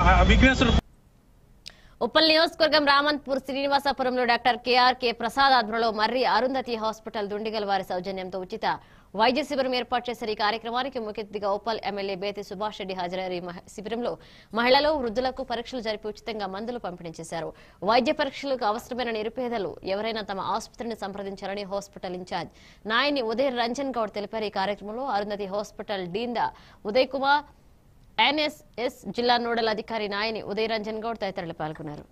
విఘ్నేశ్వర ఉప్పల్ నియోజకవర్గం రామంత్పూర్ శ్రీనివాసపురంలో doctor K R K Prasad ఆధ్వర్యంలో మర్రి అరుంధతి హాస్పిటల్ దుండిగల్ వారి సౌజన్యంతో ఉచిత వైద్య శిబిరం ఏర్పాటు చేశారు ఈ కార్యక్రమానికి ముఖ్య అతిథిగా ఉప్పల్ ఎమ్మెల్యే బేతి సుభాష్ రెడ్డి హాజరయ్యారు ఈ మహ- శిబిరంలో మహిళలు వృద్ధులకు పరీక్షలు జరిపి ఉచితంగా మందులు పంపిణీ చేశారు వైద్య పరీక్షలకు అవసరమైన నిరుపేదలు ఎవరైనా తమ ఆసుపత్రిని సంప్రదించాలని హాస్పిటల్ ఇన్ఛార్జ్ నాయని ఉదయ్ రంజన్ గౌడ్ తెలిపారు ఈ కార్యక్రమంలో Arundhati hospital dean the Uday Kumar NSS జిల్లా నోడల్ అధికారి నాయని ఉదయ్ రంజన్ గౌడ్ తదితరులు పాల్గొన్నారు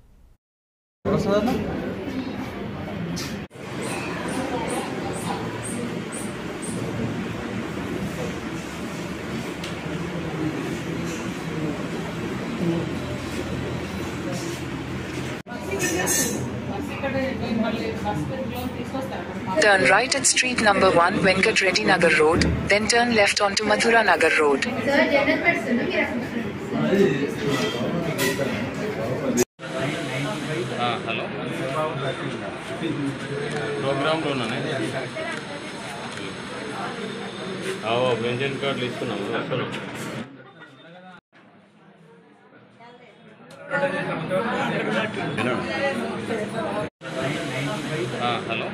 Turn right at street number 1 Venkat Reddy Nagar Road, then turn left onto Mathura Nagar Road. ఆ, హలో ప్రోగ్రామ్లో ఉన్నానే అవో పెన్షన్ కార్డులు ఇస్తున్నాము వస్తున్నాం ఆ, హలో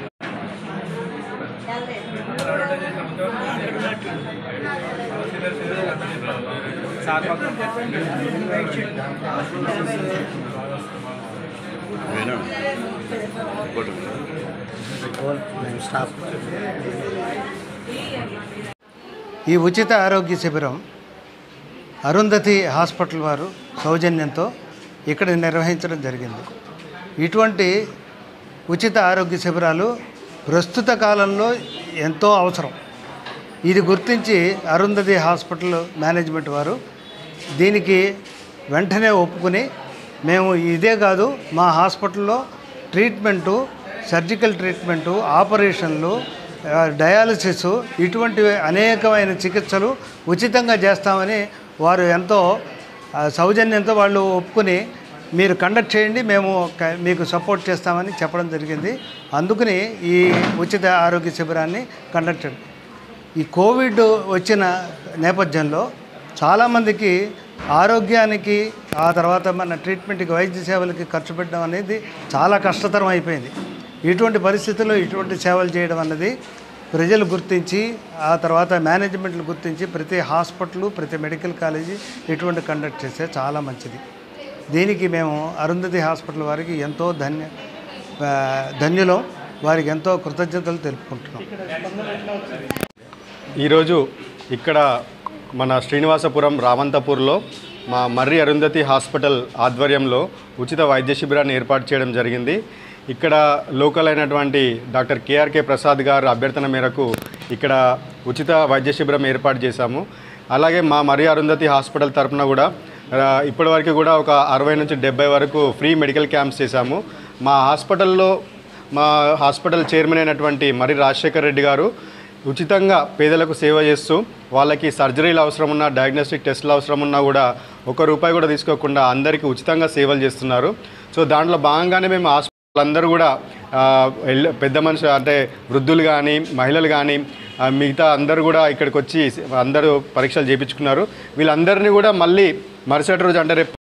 ఈ ఉచిత ఆరోగ్య శిబిరం అరుంధతి హాస్పిటల్ వారు సౌజన్యంతో ఇక్కడ నిర్వహించడం జరిగింది ఇటువంటి ఉచిత ఆరోగ్య శిబిరాలు ప్రస్తుత కాలంలో ఎంతో అవసరం ఇది గుర్తించి అరుంధతి హాస్పిటల్ మేనేజ్మెంట్ వారు దీనికి వెంటనే ఒప్పుకుని మేము ఇదే కాదు మా హాస్పిటల్లో ట్రీట్మెంటు సర్జికల్ ట్రీట్మెంటు ఆపరేషన్లు ఆ, డయాలసిస్ ఇటువంటి అనేకమైన చికిత్సలు ఉచితంగా చేస్తామని వారు ఎంతో ఆ, సౌజన్యంతో వాళ్ళు ఒప్పుకుని మీరు కండక్ట్ చేయండి మేము క- మీకు సపోర్ట్ చేస్తామని చెప్పడం జరిగింది అందుకని ఈ ఉచిత ఆరోగ్య శిబిరాన్ని కండక్ట్ చేయడం ఈ కోవిడ్ వచ్చిన నేపథ్యంలో చాలామందికి ఆరోగ్యానికి ఆ తర్వాత మన ట్రీట్మెంట్కి వైద్య సేవలకి ఖర్చు పెట్టడం అనేది చాలా కష్టతరం అయిపోయింది ఇటువంటి పరిస్థితుల్లో ఇటువంటి సేవలు చేయడం అన్నది ప్రజలు గుర్తించి ఆ తర్వాత మేనేజ్మెంట్లు గుర్తించి ప్రతి హాస్పిటల్ ప్రతి మెడికల్ కాలేజీ ఇటువంటి కండక్ట్ చేస్తే చాలా మంచిది దీనికి మేము అరుంధతి హాస్పిటల్ వారికి ఎంతో ధన్య ఆ, ధన్యులం వారికి ఎంతో కృతజ్ఞతలు తెలుపుకుంటున్నాం ఈరోజు ఇక్కడ మన శ్రీనివాసపురం రామంతపూర్లో మా మర్రి అరుంధతి హాస్పిటల్ ఆధ్వర్యంలో ఉచిత వైద్య శిబిరాన్ని ఏర్పాటు చేయడం జరిగింది ఇక్కడ లోకల్ అయినటువంటి డాక్టర్ కేఆర్కే ప్రసాద్ గారు అభ్యర్థన మేరకు ఇక్కడ ఉచిత వైద్య శిబిరం ఏర్పాటు చేశాము అలాగే మా మర్రి అరుంధతి హాస్పిటల్ తరపున కూడా ఆ, ఇప్పటివరకు కూడా ఒక అరవై నుంచి డెబ్బై వరకు ఫ్రీ మెడికల్ క్యాంప్స్ చేశాము మా హాస్పిటల్లో మా హాస్పిటల్ చైర్మన్ అయినటువంటి మర్రి రాజశేఖర్ రెడ్డి గారు ఉచితంగా పేదలకు సేవ చేస్తూ వాళ్ళకి సర్జరీలు అవసరం ఉన్నా డయాగ్నోస్టిక్ టెస్టులు అవసరం ఉన్నా కూడా ఒక రూపాయి కూడా తీసుకోకుండా అందరికీ ఉచితంగా సేవలు చేస్తున్నారు సో దాంట్లో భాగంగానే మేము హాస్పిటల్ అందరూ కూడా ఆ, ఎల్- పెద్ద మనిషి అంటే వృద్ధులు కానీ మహిళలు కానీ ఆ, మిగతా అందరూ కూడా ఇక్కడికి వచ్చి అందరూ పరీక్షలు చేయించుకున్నారు వీళ్ళందరినీ కూడా మళ్ళీ మరుసటి రోజు అంటే రేపు